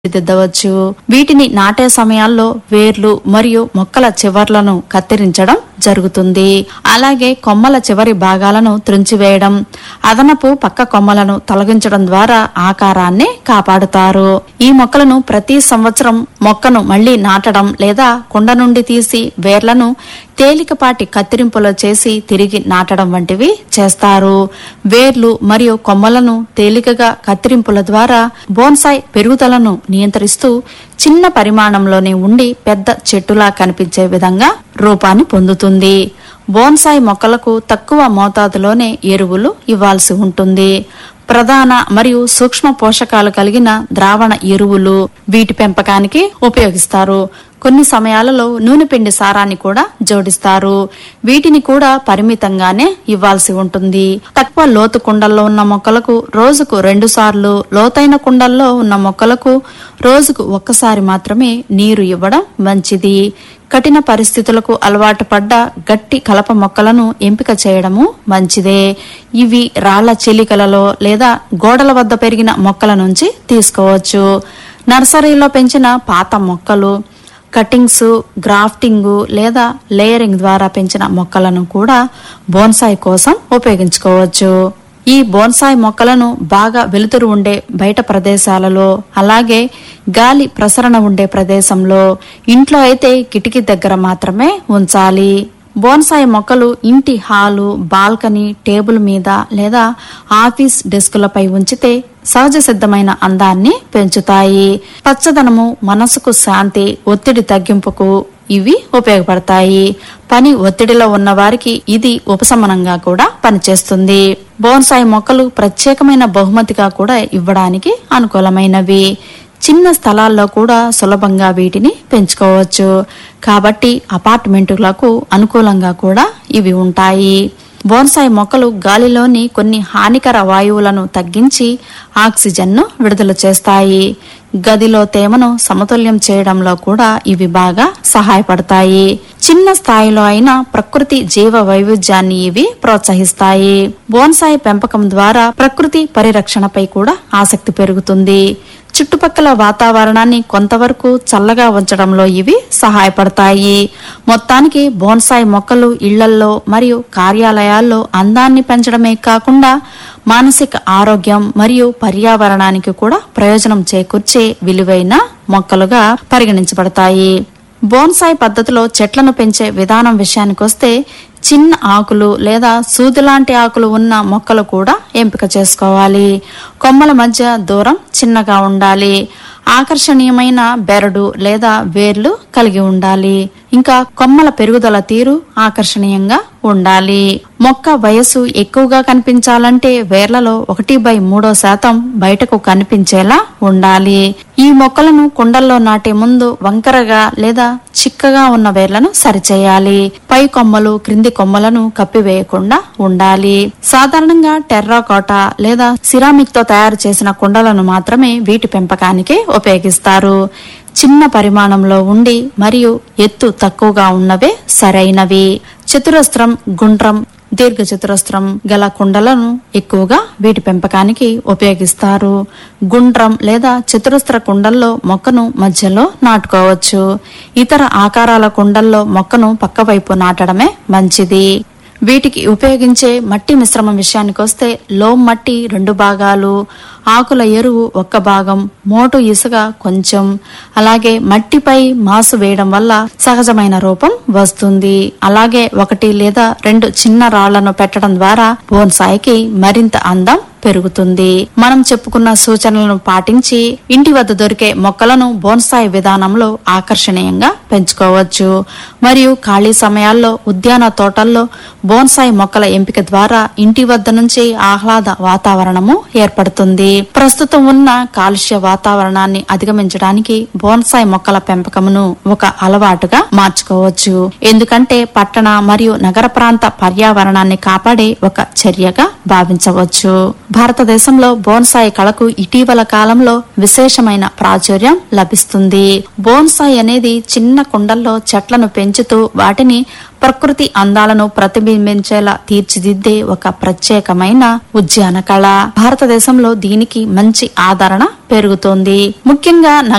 దిద్దవచ్చు వీటిని నాటే సమయాల్లో వేర్లు మరియు మొక్కల చివర్లను కత్తిరించడం జరుగుతుంది అలాగే కొమ్మల చివరి భాగాలను త్రుంచివేయడం అదనపు పక్క కొమ్మలను తొలగించడం ద్వారా ఆకారాన్ని కాపాడుతారు ఈ మొక్కలను ప్రతి సంవత్సరం మొక్కను మళ్లీ నాటడం లేదా కుండ నుండి తీసి వేర్లను తేలికపాటి కత్తిరింపులు చేసి తిరిగి నాటడం వంటివి చేస్తారు వేర్లు మరియు కొమ్మలను తేలికగా కత్తిరింపుల ద్వారా బోన్సాయ్ పెరుగుదలను నియంత్రిస్తూ చిన్న పరిమాణంలోనే ఉండి పెద్ద చెట్టులా కనిపించే విధంగా రూపాన్ని పొందుతుంది బోన్సాయ్ మొక్కలకు తక్కువ మోతాదులోనే ఎరువులు ఇవ్వాల్సి ఉంటుంది ప్రధాన మరియు సూక్ష్మ పోషకాలు కలిగిన ద్రావణ ఎరువులు వీటి పెంపకానికి ఉపయోగిస్తారు కొన్ని సమయాలలో నూనె పిండి సారాన్ని కూడా జోడిస్తారు వీటిని కూడా పరిమితంగానే ఇవ్వాల్సి ఉంటుంది తక్కువ లోతు కుండల్లో ఉన్న మొక్కలకు రోజుకు రెండు సార్లు లోతైన కుండల్లో ఉన్న మొక్కలకు రోజుకు ఒక్కసారి మాత్రమే నీరు ఇవ్వడం మంచిది కఠిన పరిస్థితులకు అలవాటు పడ్డ గట్టి కలప మొక్కలను ఎంపిక చేయడము మంచిదే ఇవి రాళ్ల చిలికలలో లేదా గోడల వద్ద పెరిగిన మొక్కల నుంచి తీసుకోవచ్చు నర్సరీలో పెంచిన పాత మొక్కలు కటింగ్స్ గ్రాఫ్టింగ్ లేదా లేయరింగ్ ద్వారా పెంచిన మొక్కలను కూడా బోన్సాయి కోసం ఉపయోగించుకోవచ్చు ఈ బోన్సాయి మొక్కలను బాగా వెలుతురు ఉండే బయట ప్రదేశాలలో అలాగే గాలి ప్రసరణ ఉండే ప్రదేశంలో ఇంట్లో అయితే కిటికీ దగ్గర మాత్రమే ఉంచాలి బోన్సాయి మొక్కలు ఇంటి హాలు బాల్కనీ టేబుల్ మీద లేదా ఆఫీస్ డెస్కులపై ఉంచితే సహజ సిద్ధమైన అందాన్ని పెంచుతాయి పచ్చదనము మనసుకు శాంతి ఒత్తిడి తగ్గింపుకు ఇవి ఉపయోగపడతాయి పని ఒత్తిడిలో ఉన్న వారికి ఇది ఉపశమనంగా కూడా పనిచేస్తుంది బోన్సాయి మొక్కలు ప్రత్యేకమైన బహుమతిగా కూడా ఇవ్వడానికి అనుకూలమైనవి చిన్న స్థలాల్లో కూడా సులభంగా వీటిని పెంచుకోవచ్చు కాబట్టి అపార్ట్మెంటులకు అనుకూలంగా కూడా ఇవి ఉంటాయి బోన్సాయి మొక్కలు గాలిలోని కొన్ని హానికర వాయువులను తగ్గించి ఆక్సిజన్ను విడుదల చేస్తాయి గదిలో తేమను సమతుల్యం చేయడంలో కూడా ఇవి బాగా సహాయపడతాయి చిన్న స్థాయిలో అయినా ప్రకృతి జీవ వైవిధ్యాన్ని ఇవి ప్రోత్సహిస్తాయి బోన్సాయి పెంపకం ద్వారా ప్రకృతి పరిరక్షణపై కూడా ఆసక్తి పెరుగుతుంది చుట్టుపక్కల వాతావరణాన్ని కొంతవరకు చల్లగా ఉంచడంలో ఇవి సహాయపడతాయి మొత్తానికి బోన్సాయి మొక్కలు ఇళ్లల్లో మరియు కార్యాలయాల్లో అందాన్ని పెంచడమే కాకుండా మానసిక ఆరోగ్యం మరియు పర్యావరణానికి కూడా ప్రయోజనం చేకూర్చే విలువైన మొక్కలుగా పరిగణించబడతాయి బోన్సాయి పద్ధతిలో చెట్లను పెంచే విధానం విషయానికొస్తే చిన్న ఆకులు లేదా సూది లాంటి ఆకులు ఉన్న మొక్కలు కూడా ఎంపిక చేసుకోవాలి కొమ్మల మధ్య దూరం చిన్నగా ఉండాలి ఆకర్షణీయమైన బెరడు లేదా వేర్లు కలిగి ఉండాలి ఇంకా కొమ్మల పెరుగుదల తీరు ఆకర్షణీయంగా ఉండాలి మొక్క వయసు ఎక్కువగా కనిపించాలంటే వేర్లలో ఒకటి బై మూడో శాతం బయటకు కనిపించేలా ఉండాలి ఈ మొక్కలను కుండల్లో నాటే ముందు వంకరగా లేదా చిక్కగా ఉన్న వేర్లను సరిచేయాలి పై కొమ్మలు క్రింది కొమ్మలను కప్పివేయకుండా ఉండాలి సాధారణంగా టెర్రాకోటా లేదా సిరామిక్ తో తయారు చేసిన కుండలను మాత్రమే వీటి పెంపకానికి ఉపయోగిస్తారు చిన్న పరిమాణంలో ఉండి మరియు ఎత్తు తక్కువగా ఉన్నవే సరైనవి చతురస్రం గుండ్రం దీర్ఘ చతురస్రం గల కుండలను ఎక్కువగా వీటి పెంపకానికి ఉపయోగిస్తారు గుండ్రం లేదా చతురస్ర కుండల్లో మొక్కను మధ్యలో నాటుకోవచ్చు ఇతర ఆకారాల కుండల్లో మొక్కను పక్కవైపు నాటడమే మంచిది వీటికి ఉపయోగించే మట్టి మిశ్రమం విషయానికొస్తే లోమ్ మట్టి రెండు భాగాలు ఆకుల ఎరువు ఒక్క భాగం మోటు ఇసుక కొంచెం అలాగే మట్టిపై మాసు వేయడం వల్ల సహజమైన రూపం వస్తుంది అలాగే ఒకటి లేదా రెండు చిన్న రాళ్లను పెట్టడం ద్వారా బోన్సాయికి మరింత అందం పెరుగుతుంది మనం చెప్పుకున్న సూచనలను పాటించి ఇంటి వద్ద దొరికే మొక్కలను బోన్సాయి విధానంలో ఆకర్షణీయంగా పెంచుకోవచ్చు మరియు ఖాళీ సమయాల్లో ఉద్యాన తోటల్లో బోన్సాయి మొక్కల ఎంపిక ద్వారా ఇంటి వద్ద నుంచి ఆహ్లాద వాతావరణము ఏర్పడుతుంది ప్రస్తుతం ఉన్న కాలుష్య వాతావరణాన్ని అధిగమించడానికి బోన్సాయి మొక్కల పెంపకమును ఒక అలవాటుగా మార్చుకోవచ్చు ఎందుకంటే పట్టణ మరియు నగర ప్రాంత పర్యావరణాన్ని కాపాడే ఒక చర్యగా భావించవచ్చు భారతదేశంలో బోన్సాయి కళకు ఇటీవల కాలంలో విశేషమైన ప్రాచుర్యం లభిస్తుంది బోన్సాయి అనేది చిన్న కుండల్లో చెట్లను పెంచుతూ వాటిని ప్రకృతి అందాలను ప్రతిబింబించేలా తీర్చిదిద్దే ఒక ప్రత్యేకమైన ఉద్యాన కళ భారతదేశంలో దీనికి మంచి ఆదరణ పెరుగుతోంది ముఖ్యంగా